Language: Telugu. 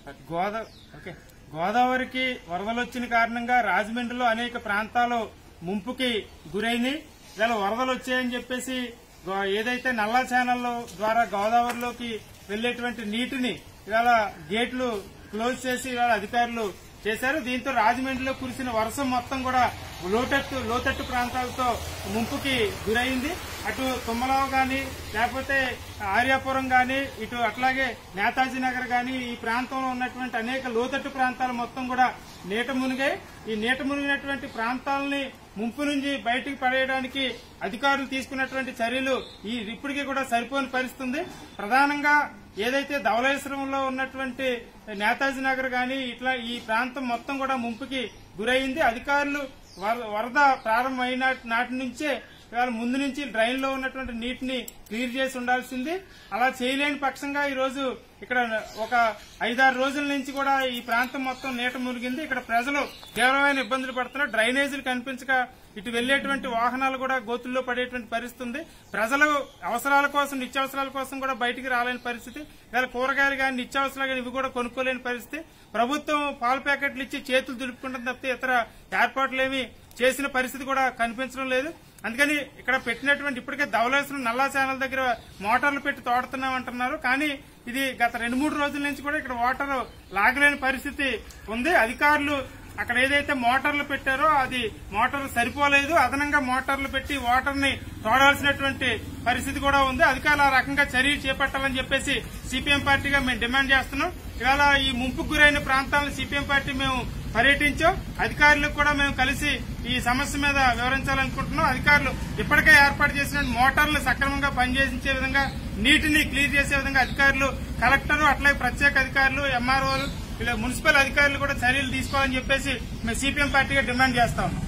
గోదా ఓకే గోదావరికి వరదలు వచ్చిన కారణంగా రాజమండ్రిలో అనేక ప్రాంతాలు ముంపుకి గురైంది ఇలా వరదలు వచ్చాయని చెప్పేసి గో- ఏదైతే నల్ల ఛానల్ ద్వారా గోదావరిలోకి వెళ్లేటువంటి నీటిని ఇవాళ గేట్లు క్లోజ్ చేసి ఇవాళ అధికారులు చేశారు దీంతో రాజమండ్రిలో కురిసిన వర్షం మొత్తం కూడా లోతట్టు లోతట్టు ప్రాంతాలతో ముంపుకి గురైంది అటు తుమ్మలావు గాని లేకపోతే ఆర్యాపురం గాని ఇటు అట్లాగే నేతాజీ నగర్ గాని ఈ ప్రాంతంలో ఉన్నటువంటి అనేక లోతట్టు ప్రాంతాలు మొత్తం కూడా నీట మునిగాయి ఈ నీట మునిగినటువంటి ప్రాంతాలని ముంపు నుంచి బయటికి పడేయడానికి అధికారులు తీసుకున్నటువంటి చర్యలు ఈ ఇప్పటికీ కూడా సరిపోని పరిస్థితి ఉంది ప్రధానంగా ఏదైతే ధవళేశ్వరంలో ఉన్నటువంటి నేతాజీ నగర్ గాని ఇట్లా ఈ ప్రాంతం మొత్తం కూడా ముంపుకి గురైంది అధికారులు వర- వరద ప్రారంభమైన నాటి నుంచే ఇవాళ ముందు నుంచి డ్రైన్ లో ఉన్నటువంటి నీటిని క్లియర్ చేసి ఉండాల్సింది అలా చేయలేని పక్షంగా ఈ రోజు ఇక్కడ ఒక ఐదారు రోజుల నుంచి కూడా ఈ ప్రాంతం మొత్తం నీట మునిగింది ఇక్కడ ప్రజలు తీవ్రమైన ఇబ్బందులు పడుతున్నారు డ్రైనేజీలు కనిపించక ఇటు వెళ్లేటువంటి వాహనాలు కూడా గోతుల్లో పడేటువంటి పరిస్థితి ఉంది ప్రజలు అవసరాల కోసం నిత్యావసరాల కోసం కూడా బయటికి రాలేని పరిస్థితి ఇవాళ కూరగాయలు కానీ నిత్యావసరాలు కానీ ఇవి కూడా కొనుక్కోలేని పరిస్థితి ప్రభుత్వం పాల ప్యాకెట్లు ఇచ్చి చేతులు దులుపుకుంటుంది తప్పితే ఇతర ఏర్పాట్లేమి చేసిన పరిస్థితి కూడా కనిపించడం లేదు అందుకని ఇక్కడ పెట్టినటువంటి ఇప్పటికే ధవలేశ్వరం నల్లా ఛానల్ దగ్గర మోటార్లు పెట్టి తోడుతున్నాం అంటున్నారు కానీ ఇది గత రెండు మూడు రోజుల నుంచి కూడా ఇక్కడ వాటర్ లాగలేని పరిస్థితి ఉంది అధికారులు అక్కడ ఏదైతే మోటార్లు పెట్టారో అది మోటార్ సరిపోలేదు అదనంగా మోటార్లు పెట్టి వాటర్ ని తోడాల్సినటువంటి పరిస్థితి కూడా ఉంది అధికారులు ఆ రకంగా చర్యలు చేపట్టాలని చెప్పేసి సిపిఎం పార్టీగా మేము డిమాండ్ చేస్తున్నాం ఇవాళ ఈ ముంపుకు గురైన ప్రాంతాలను సిపిఎం పార్టీ మేము పర్యటించాం అధికారులకు కూడా మేము కలిసి ఈ సమస్య మీద వివరించాలనుకుంటున్నాం అధికారులు ఇప్పటికే ఏర్పాటు చేసిన మోటార్లు సక్రమంగా పనిచేసే విధంగా నీటిని క్లియర్ చేసే విధంగా అధికారులు కలెక్టర్ అట్లాగే ప్రత్యేక అధికారులు ఎంఆర్ఓలు ఇలా మున్సిపల్ అధికారులు కూడా చర్యలు తీసుకోవాలని చెప్పేసి మేము సిపిఎం పార్టీగా డిమాండ్ చేస్తాం